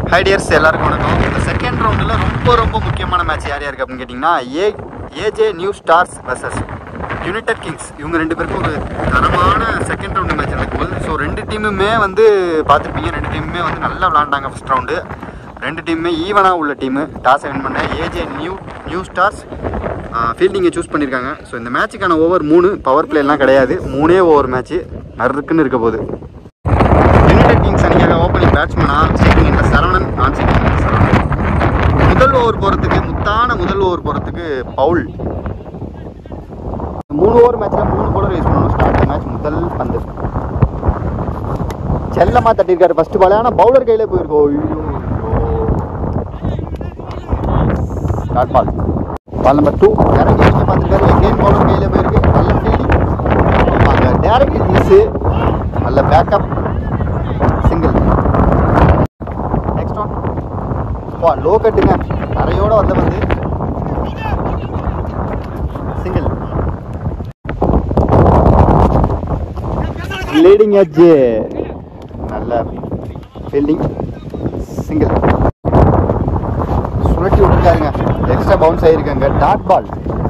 high tears எல்லாருக்கும் வணக்கம் இந்த செகண்ட் ரவுண்டில் ரொம்ப ரொம்ப முக்கியமான மேட்ச் யார் யாருக்கு அப்படின்னு கேட்டிங்கன்னா A AJ new Stars versus United Kings இவங்க ரெண்டு பேருக்கும் ஒரு தரமான செகண்ட் ரவுண்டு மேட்ச் நடக்க போகுது ஸோ ரெண்டு டீமுமே வந்து பார்த்துருப்பீங்க ரெண்டு டீமுமே வந்து நல்லா விளாண்டாங்க ஃபஸ்ட் ரவுண்டு ரெண்டு டீமுமே ஈவனாக உள்ள டீமு டாஸை வின் பண்ண ஏஜே நியூ நியூ ஸ்டார்ஸ் ஃபீல்டிங்கை சூஸ் பண்ணியிருக்காங்க ஸோ இந்த மேட்சுக்கான ஓவர் மூணு பவர் பிளேலாம் கிடையாது மூணே ஓவர் மேட்ச்சு நறுக்குன்னு இருக்க போகுது யுனைடெட் கிங்ஸ் அணிக்காக ஓப்பனிங் பேட்ஸ்மேனா சீக்கிங் இந்த சரவணன் நான் சீக்கிங் இந்த சரவணன் முதல் ஓவர் போகிறதுக்கு முத்தான முதல் ஓவர் போகிறதுக்கு பவுல் மூணு ஓவர் மேட்ச்சில் மூணு போலர் யூஸ் பண்ணணும் ஸ்டார்ட் மேட்ச் முதல் பந்து செல்லமாக தட்டியிருக்காரு ஃபர்ஸ்ட் பால் ஆனால் பவுலர் கையில் போயிருக்கோம் ஐயோ start ball ball number two direct use பார்த்துருக்காரு எகெயின் பவுலர் கையில் போயிருக்கு நல்ல ஃபீல்டிங் அங்கே டேரக்ட் மிஸ்ஸு நல்ல பேக்கப் சிங்கிள் நெக்ஸ்ட் ஒன் வா லோ கட்டுங்க தரையோட வந்த வந்து சிங்கிள் லீடிங் எட்ஜ் நல்ல ஃபீல்டிங் சிங்கிள் சுழட்டி விட்டுருக்காருங்க எக்ஸ்ட்ரா பவுன்ஸ் ஆகிருக்காங்க டாட் பால்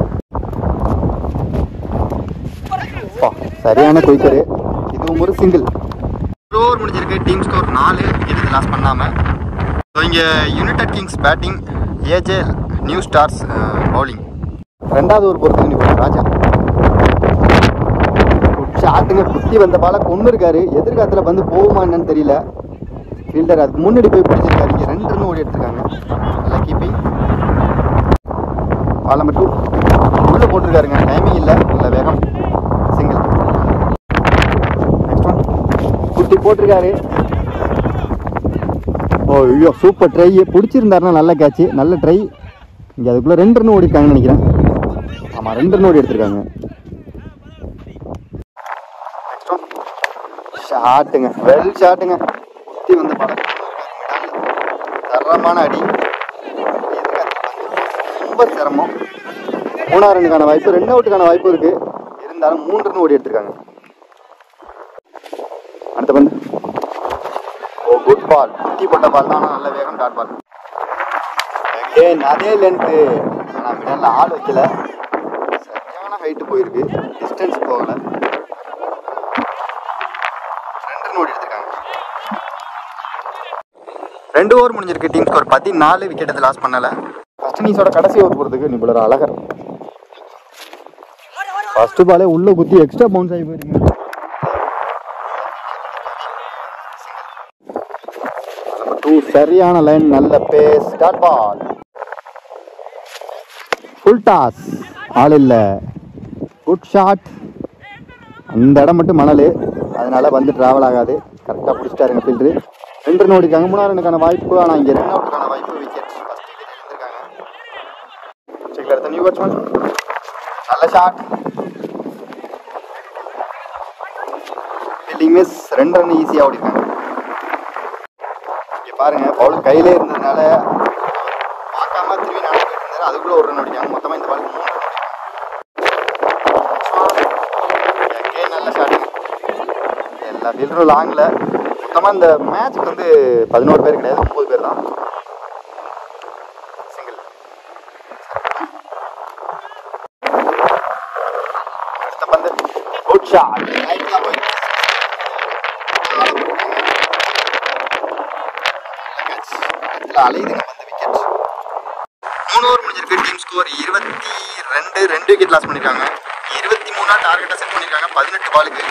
சரியான குயிக்கரு இதுவும் ஒரு சிங்கிள் ஓவர் முடிஞ்சிருக்கு டீம் ஸ்கோர் நாலு விக்கெட் லாஸ் பண்ணாமல் ஸோ இங்கே united kings batting AJ new stars bowling ரெண்டாவது ஓவர் பொறுத்துக்கு நீ ராஜா ஷாட்டுங்க குத்தி வந்த பால கொண்டு இருக்காரு எதிர்காலத்தில் வந்து போகுமா என்னன்னு தெரியல ஃபீல்டர் அதுக்கு முன்னாடி போய் பிடிச்சிருக்காரு இங்கே ரெண்டு ரன் ஓடி எடுத்திருக்காங்க நல்லா கீப்பிங் பால் நம்பர் டூ உள்ளே போட்டிருக்காருங்க டைமிங் இல்லை நல்ல வேகம் சிங்கிள் நெக்ஸ்ட் ஒன் குட்டி போட்டிருக்காரு ஓ ஐயோ சூப்பர் ட்ரை பிடிச்சிருந்தாருன்னா நல்ல கேட்ச் நல்ல ட்ரை இங்கே அதுக்குள்ளே ரெண்டு ரன் ஓடிருக்காங்கன்னு நினைக்கிறேன் ஆமாம் ரெண்டு ரன் ஓடி எடுத்திருக்காங்க ஷாட்டுங்க வெல் ஷாட்டுங்க குத்தி வந்த படம் தரமான அடி ரொம்ப சிரமம் மூணாவது ரன்னுக்கான வாய்ப்பு ரெண்டு அவுட்டுக்கான வாய்ப்பு இருக்கு இருந்தாலும் மூணு ரன் ஓடி எடுத்திருக்காங்க அடுத்த பந்து ஓ குட் பால் குத்தி போட்ட பால் தான் ஆனா நல்ல வேகம் டாட் பால் அகேன் அதே லென்த்து ஆனால் மிடலில் ஆள் வைக்கல சரியான ஹைட்டு போயிருக்கு டிஸ்டன்ஸ் போகல ரெண்டு ரன் ஓடி எடுத்திருக்காங்க ரெண்டு ஓவர் முடிஞ்சிருக்கு டீம் ஸ்கோர் பதினாலு விக்கெட் எது லாஸ் பண்ணல ஃபர்ஸ்ட் இன்னிங்ஸோட கடைசி ஓவர் போகிறதுக்கு நிபுணர் அழகர் ஃபர்ஸ்ட் பாலே உள்ள குத்தி எக்ஸ்ட்ரா பவுன்ஸ் ஆகி போயிருங்க டூ சரியான லைன் நல்ல pace dot ball full toss ஆள் இல்லை குட் ஷாட் அந்த இடம் மட்டும் மணல் அதனால வந்து டிராவல் ஆகாது கரெக்டாக பிடிச்சிட்டாருங்க ஃபீல்டரு ரெண்டு ரன் ஓடிக்காங்க மூணாவது ரனுக்கான வாய்ப்பு ஆனால் இங்கே ரன் அவுட்டுக்கான வாய்ப்பு விக்கெட் செக்ல எடுத்த நியூ பேட்ஸ்மேன் நல்ல ஷாட் ஃபீல்டிங் மிஸ் ரெண்டு ரன் ஈஸியாக ஓடிருக்காங்க இங்கே பாருங்க பவுல் கையிலே இருந்ததுனால பார்க்காம திரும்பி நாடு போயிட்டு இருந்தாரு அதுக்குள்ள ஒரு ரன் ஓடிக்காங்க மொத்தமாக இந்த பாலுக்கு மூணு run நல்ல ஷாட்டிங் எல்லா ஃபீல்டரும் லாங்கில் மொத்தமாக இந்த மேட்ச்க்கு வந்து பதினோரு பேர் கிடையாது ஒம்பது பேர் தான் சிங்கிள் அடுத்த பந்து குட் ஷாட் ரைட்ல போய் அலையுதுங்க வந்து விக்கெட் மூணு ஓவர் முடிஞ்சிருக்கு டீம் ஸ்கோர் இருபத்தி ரெண்டு ரெண்டு விக்கெட் லாஸ் பண்ணியிருக்காங்க இருபத்தி மூணா டார்கெட்டாக செட் பண்ணியிருக்காங்க பதினெட்டு பாலுக்கு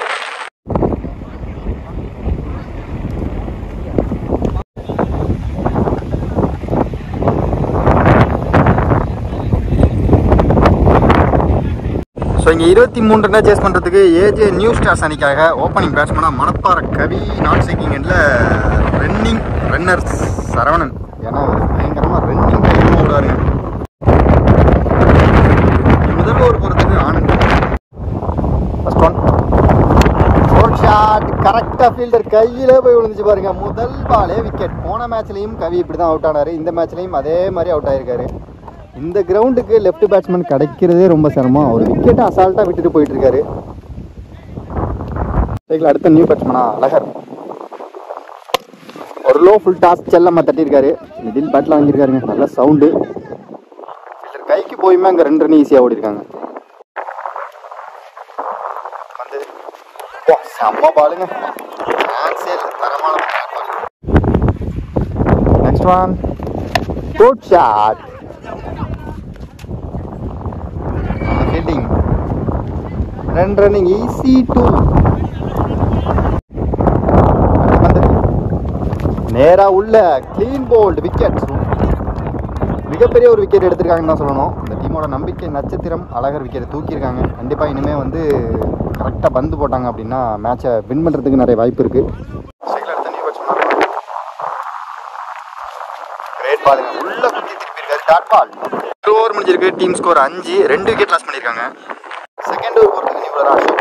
ஸோ இங்கே இருபத்தி மூணு ரன்னை சேஸ் பண்ணுறதுக்கு ஏஜே நியூ ஸ்டார்ஸ் அணிக்காக ஓப்பனிங் பேட்ஸ்மனாக மணப்பாறை கவி நாட் செக்கிங் எண்டில் ரன்னிங் ரன்னர் சரவணன் ஏன்னா அவர் பயங்கரமாக ரன்னிங் கையில் ஓடுறாருங்க முதல் ஓவர் போகிறதுக்கு Anand first one four shot கரெக்டாக ஃபீல்டர் கையிலே போய் விழுந்துச்சு பாருங்க முதல் பாலே விக்கெட் போன மேட்ச்லேயும் கவி இப்படி தான் அவுட் ஆனார் இந்த மேட்ச்லேயும் அதே மாதிரி அவுட் ஆயிருக்காரு இந்த கிரவுண்டுக்கு லெஃப்ட் பேட்ஸ்மேன் கிடைக்கிறதே ரொம்ப சிரமம் அவர் விக்கெட்டை அசால்ட்டாக விட்டுட்டு போயிட்டு இருக்காரு சைக்கிள் அடுத்த நியூ பேட்ஸ்மேனா அழகர் ஒரு லோ ஃபுல் டாஸ் செல்லம்மா தட்டியிருக்காரு மிடில் பேட்டில் வாங்கியிருக்காருங்க நல்ல சவுண்டு கைக்கு போயுமே அங்கே ரெண்டு ரன் ஈஸியாக ஓடி இருக்காங்க வந்து வா, செம்ம பாலுங்க சான்ஸே இல்லை தரமான next one good shot fielding ரெண்டு ரன்னிங் ஈஸி டூ வந்து நேரா உள்ள க்ளீன் போல்டு விக்கெட் மிகப்பெரிய ஒரு விக்கெட் எடுத்திருக்காங்கன்னு தான் சொல்லணும் இந்த டீமோட நம்பிக்கை நட்சத்திரம் அழகர் விக்கெட் தூக்கியிருக்காங்க கண்டிப்பாக இனிமேல் வந்து கரெக்டாக பந்து போட்டாங்க அப்படின்னா மேட்சை வின் பண்ணுறதுக்கு நிறைய வாய்ப்பு இருக்கு கிரேட் பாலுங்க உள்ள குத்தி திருப்பி இருக்காரு டாட் பால் ஒரு ஓவர் முடிஞ்சிருக்கு டீம் ஸ்கோர் அஞ்சு ரெண்டு விக்கெட் லாஸ் பண்ணியிருக்காங்க செகண்ட் ஓவர் போகிறதுக்கு நீ இவ்வளோ ராஷ்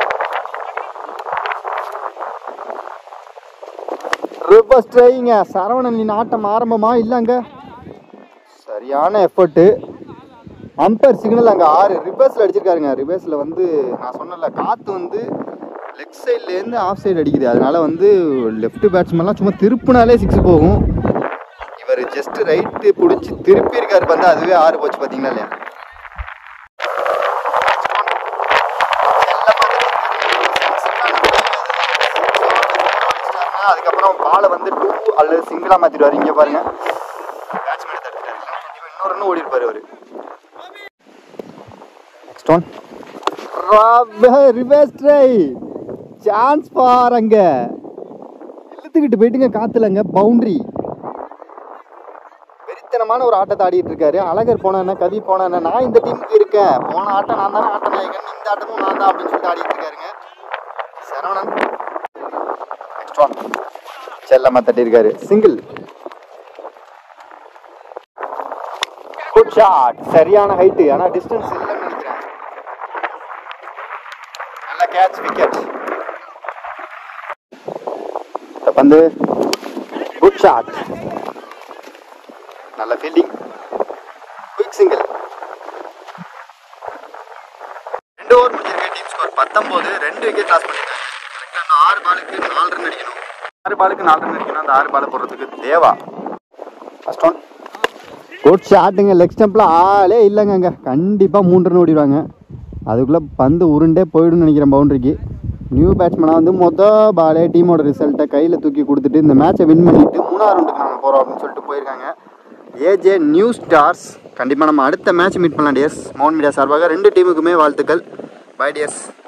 ரிவர்ஸ் ட்ரைங்க சரவணன் நீ ஆட்டம் ஆரம்பமா இல்லைங்க சரியான எஃபர்ட்டு அம்பர் சிக்னல் அங்கே ஆறு ரிவர்ஸில் அடிச்சிருக்காருங்க ரிவர்ஸில் வந்து நான் சொன்னல காற்று வந்து லெக் சைட்லேருந்து ஆஃப் சைடு அடிக்குது அதனால வந்து லெஃப்ட் பேட்ஸ்மேன்லாம் சும்மா திருப்பினாலே சிக்ஸ் போகும் இவர் ஜஸ்ட் ரைட்டு பிடிச்சி திருப்பி இருக்காரு வந்து அதுவே ஆறு போச்சு பார்த்தீங்களா இல்லையா அதுக்கப்புறம் பாலை வந்து டூ அல்லது சிங்கிளா மாத்திடுவாரு இங்க பாருங்க பேட்ஸ்மேன் தடுத்துட்டாரு இன்னொரு ரன் ஓடி இருப்பாரு அவரு next one reverse try chance பார் அங்க இழுத்துக்கிட்டு போயிட்டுங்க காத்துலங்க பவுண்டரி வெறித்தனமான ஒரு ஆட்டத்தை ஆடிட்டு இருக்காரு அழகர் போன என்ன கவி போன என்ன நான் இந்த டீமுக்கு இருக்கேன் போன ஆட்டம் நான் தானே ஆட்ட நாயகன் இந்த ஆட்டமும் நான் தான் அப்படின்னு சொல்லிட்டு ஆடிட்டு இருக்காருங்க சரவணன் நெக்ஸ்ட் ஒன் செல்லம்மா தட்டியிருக்காரு சிங்கிள் குட் ஷாட் சரியான ஹைட்டு ஆனால் டிஸ்டன்ஸ் இல்லைன்னு நினைக்கிறேன் நல்ல கேட்ச் விக்கெட் பந்து குட் ஷாட் நல்ல ஃபீல்டிங் குயிக் சிங்கிள் ரெண்டு ஓவர் முடிஞ்சிருக்கு டீம் ஸ்கோர் பத்தொம்போது ரெண்டு விக்கெட் லாஸ் பண்ணிருக்காங்க கரெக்டாக இன்னும் ஆறு பாலுக்கு நாலு ரன் அடிக்கணும் ஆறு பாலுக்கு நாலு ரன் அடிக்கணும் அந்த ஆறு பாலை போடுறதுக்கு தேவா ஃபர்ஸ்ட் ஒன் குட் ஷாட்டுங்க லெக் ஸ்டம்பில் ஆளே இல்லைங்க அங்கே கண்டிப்பாக மூணு ரன் ஓடிடுவாங்க அதுக்குள்ளே பந்து உருண்டே போயிடும்னு நினைக்கிறேன் பவுண்டரிக்கு நியூ பேட்ஸ்மேனாக வந்து மொதல் பாலே டீமோட ரிசல்ட்டை கையில் தூக்கி கொடுத்துட்டு இந்த மேட்சை வின் பண்ணிட்டு மூணாவது ரவுண்டுக்கு நாங்கள் போகிறோம் அப்படின்னு சொல்லிட்டு போயிருக்காங்க ஏஜே நியூ ஸ்டார்ஸ் கண்டிப்பாக நம்ம அடுத்த மேட்ச் மீட் பண்ணலாம் டியர்ஸ் மவுண்ட் மீடியா சார்பாக ரெண்டு டீமுக்குமே வாழ்த்துக்கள் பை டியர்ஸ்